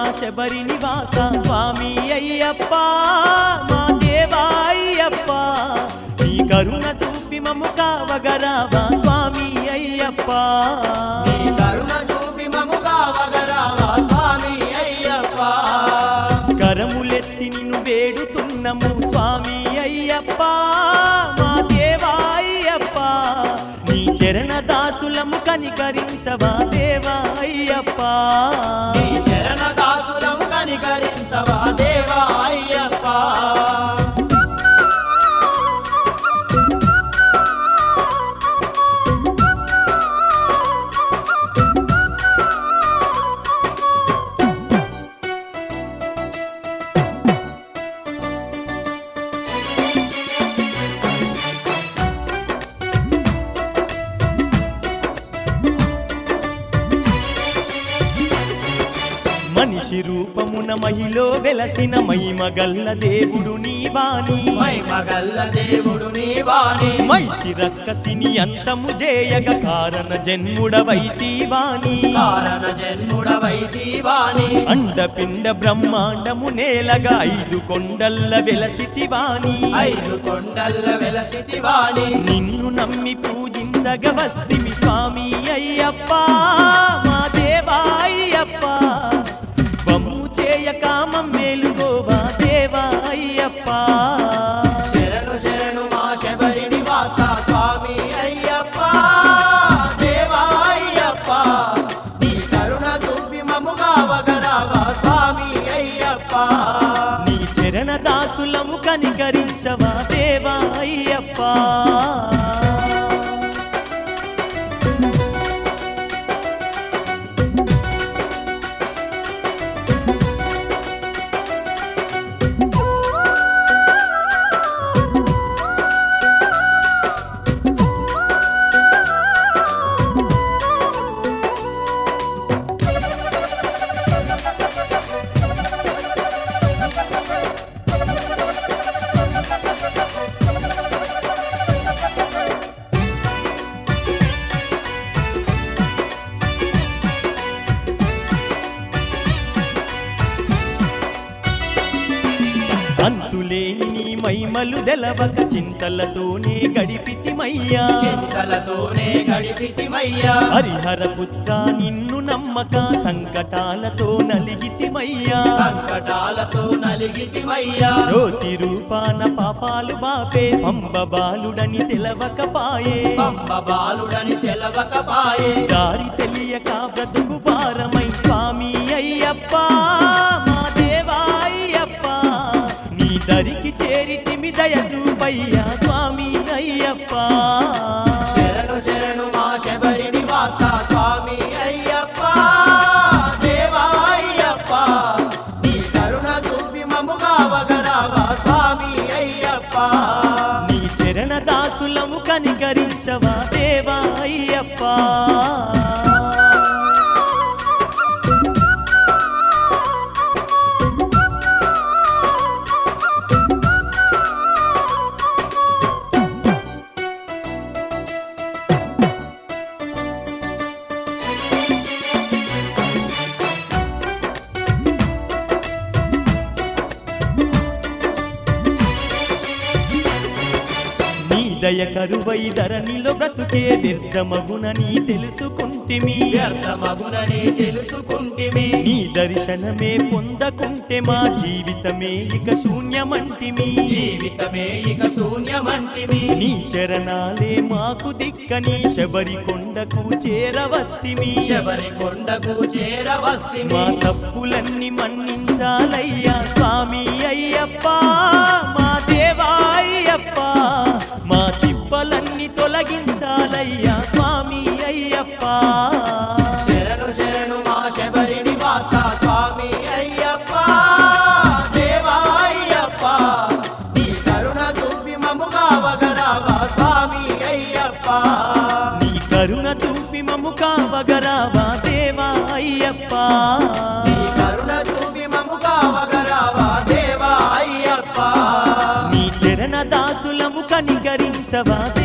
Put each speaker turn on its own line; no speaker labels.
శబరి నివాస స్వామి అయ్యప్ప మా దేవా అయ్యప్ప నీ కరుణ చూపి మము కావగరావా స్వామి అయ్యప్ప
నీ కరుణ చూపి మము కావగరావా స్వామి అయ్యప్ప
కరములెత్తి నిన్ను వేడుతున్నము స్వామి అయ్యప్ప మా దేవా అయ్యప్ప నీ చరణ దాసులము కనికరించవా దేవా అయ్యప్ప
నీ చరణ దాసులం కనికరించవా దేవా అయ్యప్ప
మనిషి రూపమున మహిలో వెలసిన మహిమగల్ల దేవుడు నీ బాణి
మై మగల్ల దేవుడు నీ వాణి
మహిషి రక్కసిని అంతము జేయగ కారణ జన్ముడవైతి వాణి
కారణ జన్ముడవైతి వాణి
అండపిండ బ్రహ్మాండము నేలగా ఐదు కొండల్ల వెలసితి వాణి
ఐదు కొండల్ల వెలసితి వాణి
నిన్ను నమ్మి పూజించగ వస్తిమి స్వామి అయ్యప్ప మా దేవా అయ్యప్ప బమ్ము చేయక మమ్మేలుగోవా దేవా అయ్యప్ప
శరణు శరణు మా శబరి నివాస స్వామి అయ్యప్ప దేవా అయ్యప్ప నీ కరుణ చూపి మము కావగరావా స్వామి అయ్యప్ప
నీ చరణ దాసులము కనికరించవా దేవా అయ్యప్ప అంతులేని నీ మైమలు తెలవక చింతలతోనే గడిపితిమయ్యా
చింతలతోనే గడిపితిమయ్యా
హరిహర పుత్ర నిన్ను నమ్మక సంకటాలతో నలిగితిమయ్యా
సంకటాలతో నలిగితిమయ్యా
జ్యోతి రూపాన పాపాలు బాపే పంబ బాలుడని తెలవకపాయే
పంప బాలుడని తెలవకపాయే
దారి తెలియక బ్రతుకు భారమై స్వామి అయ్యప్ప మా దేవా అయ్యప్ప నీ దరికి చేరితిమి దయచూపయ్యా స్వామి అయ్యప్ప
శరణు శరణు మా శబరి నివాస స్వామి అయ్యప్ప దేవా అయ్యప్ప నీ కరుణ చూపి మము కావగరావా స్వామి అయ్యప్ప
నీ చరణ దాసులము కనికరించవా దేవా అయ్యప్ప నీ దయ కరువై ధరణిలో బ్రతుకే వ్యర్థమగునని తెలుసుకుంటిమి
వ్యర్థమగునని తెలుసుకుంటిమి
నీ దర్శనమే పొందకుంటే మా జీవితమే ఇక శూన్యమంటిమి
జీవితమే ఇక శూన్యమంటిమి
నీ చరణాలే మాకు దిక్కని శబరి కొండకు చేరవస్తిమి
శబరి కొండకు చేరవస్తిమి
మా తప్పులన్నీ మన్నించాలయ్యా స్వామి అయ్యప్ప మా దేవా అయ్యప్ప మా తిప్పలన్నీ తొలగించాలయ్యా స్వామి అయ్యప్ప
శరణు శరణు మా శబరి నివాస స్వామి అయ్యప్ప దేవా అయ్యప్ప నీ కరుణ చూపి మము కావగరావా స్వామి అయ్యప్ప
నీ కరుణ చూపి మము కావగరావా దేవా అయ్యప్ప
నీ కరుణ చూపి మము కావగరావా దేవా అయ్యప్ప
నీ చరణ దాసులము కనికరించవా